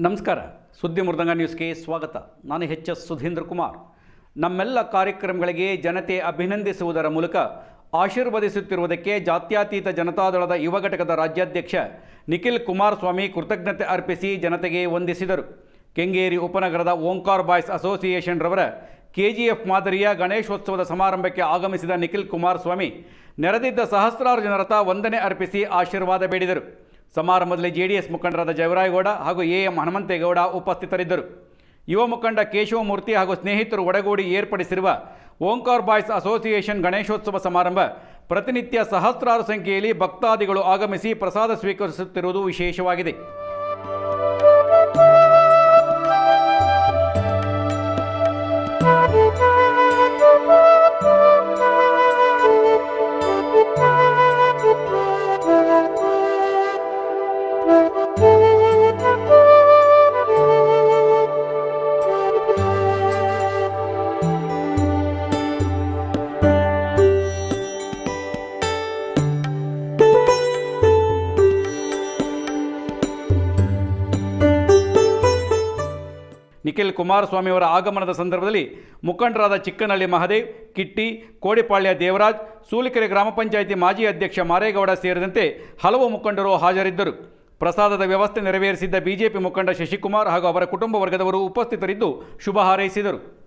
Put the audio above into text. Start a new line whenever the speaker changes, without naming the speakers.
ನಮಸ್ಕಾರ ಸುದ್ದಿ ಮೃದಂಗ ನ್ಯೂಸ್ಗೆ ಸ್ವಾಗತ ನಾನು ಎಚ್ ಎಸ್ ಸುಧೀಂದ್ರ ಕುಮಾರ್ ನಮ್ಮೆಲ್ಲ ಕಾರ್ಯಕ್ರಮಗಳಿಗೆ ಜನತೆ ಅಭಿನಂದಿಸುವುದರ ಮೂಲಕ ಆಶೀರ್ವದಿಸುತ್ತಿರುವುದಕ್ಕೆ ಜಾತ್ಯತೀತ ಜನತಾದಳದ ಯುವ ಘಟಕದ ರಾಜ್ಯಾಧ್ಯಕ್ಷ ನಿಖಿಲ್ ಕುಮಾರಸ್ವಾಮಿ ಕೃತಜ್ಞತೆ ಅರ್ಪಿಸಿ ಜನತೆಗೆ ವಂದಿಸಿದರು ಕೆಂಗೇರಿ ಉಪನಗರದ ಓಂಕಾರ್ ಬಾಯ್ಸ್ ಅಸೋಸಿಯೇಷನ್ ರವರ ಕೆಜಿಎಫ್ ಮಾದರಿಯ ಗಣೇಶೋತ್ಸವದ ಸಮಾರಂಭಕ್ಕೆ ಆಗಮಿಸಿದ ನಿಖಿಲ್ ಕುಮಾರಸ್ವಾಮಿ ನೆರೆದಿದ್ದ ಸಹಸ್ರಾರು ಜನರತ ವಂದನೆ ಅರ್ಪಿಸಿ ಆಶೀರ್ವಾದ ಬೇಡಿದರು ಸಮಾರಂಭದಲ್ಲಿ ಜೆಡಿಎಸ್ ಮುಖಂಡರಾದ ಜವರಾಯಗೌಡ ಹಾಗೂ ಎ ಎಂ ಹನುಮಂತೇಗೌಡ ಉಪಸ್ಥಿತರಿದ್ದರು ಯುವ ಮುಖಂಡ ಕೇಶವಮೂರ್ತಿ ಹಾಗೂ ಸ್ನೇಹಿತರು ಒಡಗೂಡಿ ಏರ್ಪಡಿಸಿರುವ ಓಂಕಾರ್ ಬಾಯ್ಸ್ ಅಸೋಸಿಯೇಷನ್ ಗಣೇಶೋತ್ಸವ ಸಮಾರಂಭ ಪ್ರತಿನಿತ್ಯ ಸಹಸ್ರಾರು ಸಂಖ್ಯೆಯಲ್ಲಿ ಭಕ್ತಾದಿಗಳು ಆಗಮಿಸಿ ಪ್ರಸಾದ ಸ್ವೀಕರಿಸುತ್ತಿರುವುದು ವಿಶೇಷವಾಗಿದೆ ನಿಖಿಲ್ ಕುಮಾರಸ್ವಾಮಿ ಅವರ ಆಗಮನದ ಸಂದರ್ಭದಲ್ಲಿ ಮುಖಂಡರಾದ ಚಿಕ್ಕನಹಳ್ಳಿ ಮಹದೇವ್ ಕಿಟ್ಟಿ ಕೋಡಿಪಾಳ್ಯ ದೇವರಾಜ್ ಸೂಲಿಕೆರೆ ಗ್ರಾಮ ಪಂಚಾಯಿತಿ ಮಾಜಿ ಅಧ್ಯಕ್ಷ ಮಾರೇಗೌಡ ಸೇರಿದಂತೆ ಹಲವು ಮುಖಂಡರು ಹಾಜರಿದ್ದರು ಪ್ರಸಾದದ ವ್ಯವಸ್ಥೆ ನೆರವೇರಿಸಿದ್ದ ಬಿಜೆಪಿ ಮುಖಂಡ ಶಶಿಕುಮಾರ್ ಹಾಗೂ ಅವರ ಕುಟುಂಬ ವರ್ಗದವರು ಉಪಸ್ಥಿತರಿದ್ದು ಶುಭ ಹಾರೈಸಿದರು